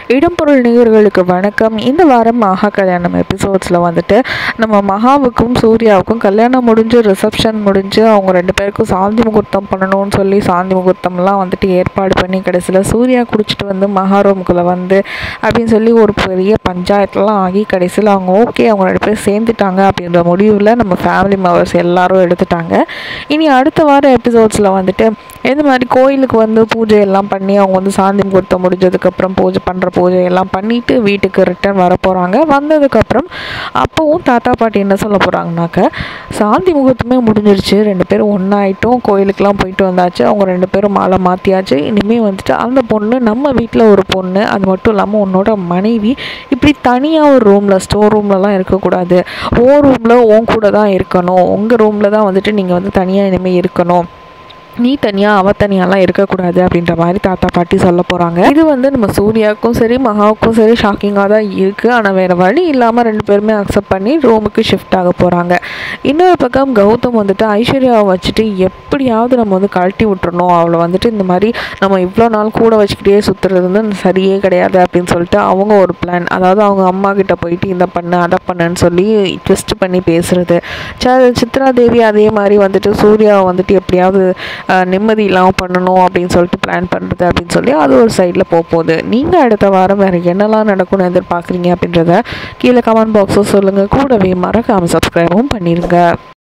இடம்பொருள் நேயர்களுக்கு வணக்கம் இந்த வாரம் மகா கல்யாணம் எபிசோட்ஸில் வந்துட்டு நம்ம மகாவுக்கும் சூர்யாவுக்கும் கல்யாணம் முடிஞ்சு ரிசப்ஷன் முடிஞ்சு அவங்க ரெண்டு பேருக்கும் சாந்தி முகூர்த்தம் பண்ணணும்னு சொல்லி சாந்தி முகூர்த்தம்லாம் வந்துட்டு ஏற்பாடு பண்ணி கடைசியில் சூர்யா குடிச்சிட்டு வந்து மகா ரூமுக்குள்ளே வந்து அப்படின்னு சொல்லி ஒரு பெரிய பஞ்சாயத்துலாம் ஆகி கடைசியில் அவங்க ஓகே அவங்க ரெண்டு பேரும் சேர்ந்துட்டாங்க அப்படின்ற முடிவில் நம்ம ஃபேமிலி மெம்பர்ஸ் எல்லாரும் எடுத்துட்டாங்க இனி அடுத்த வார எபிசோட்ஸில் வந்துட்டு எந்த மாதிரி கோயிலுக்கு வந்து பூஜை எல்லாம் பண்ணி அவங்க வந்து சாந்தி முகூர்த்தம் முடிஞ்சதுக்கப்புறம் பூஜை பண்ணுற பூஜை எல்லாம் பண்ணிவிட்டு வீட்டுக்கு ரிட்டர்ன் வர போகிறாங்க வந்ததுக்கப்புறம் அப்போவும் தாத்தா பாட்டி என்ன சொல்ல போகிறாங்கனாக்க சாந்தி முகூர்த்தமே முடிஞ்சிருச்சு ரெண்டு பேரும் ஒன்றாயிட்டும் கோயிலுக்கெலாம் போயிட்டு வந்தாச்சு அவங்க ரெண்டு பேரும் மாலை மாற்றியாச்சு இனிமேல் வந்துட்டு அந்த பொண்ணு நம்ம வீட்டில் ஒரு பொண்ணு அது மட்டும் இல்லாமல் உன்னோட மனைவி இப்படி தனியாக ஒரு ரூமில் ஸ்டோர் ரூம்லலாம் இருக்கக்கூடாது ஓ ரூமில் உன் கூட தான் இருக்கணும் உங்கள் ரூமில் தான் வந்துட்டு நீங்கள் வந்து தனியாக இனிமேல் இருக்கணும் நீ தனியாக அவ தனியாலாம் இருக்கக்கூடாது அப்படின்ற மாதிரி தாத்தா பாட்டி சொல்ல போகிறாங்க இது வந்து நம்ம சூர்யாவுக்கும் சரி மகாவுக்கும் சரி ஷாக்கிங்காக தான் இருக்குது ஆனால் வேறு வழி இல்லாமல் ரெண்டு பேருமே அக்செப்ட் பண்ணி ரூமுக்கு ஷிஃப்ட் ஆக போகிறாங்க இன்னொரு பக்கம் கௌதம் வந்துட்டு ஐஸ்வர்யாவை வச்சுட்டு எப்படியாவது நம்ம வந்து கழட்டி விட்டுறணும் அவளை வந்துட்டு இந்த மாதிரி நம்ம இவ்வளோ நாள் கூட வச்சுக்கிட்டே சுற்றுறது வந்து சரியே கிடையாது அப்படின்னு சொல்லிட்டு அவங்க ஒரு பிளான் அதாவது அவங்க அம்மா கிட்ட போயிட்டு இதை பண்ணு அதை பண்ணுன்னு சொல்லி ட்விஸ்ட் பண்ணி பேசுறது ச சித்ரா தேவி அதே மாதிரி வந்துட்டு சூர்யாவை வந்துட்டு எப்படியாவது அஹ், நிம்மதி இல்லாமல் பண்ணணும் அப்படின்னு சொல்லிட்டு பிளான் பண்ணுறது அப்படின்னு சொல்லி அது ஒரு சைடில் போக போகுது நீங்கள் அடுத்த வாரம் வேறு என்னெல்லாம் நடக்கும்னு எதிர்பார்க்குறீங்க அப்படின்றத கீழே கமெண்ட் பாக்ஸும் சொல்லுங்கள் கூடவே மறக்காமல் சப்ஸ்கிரைபும் பண்ணிடுங்க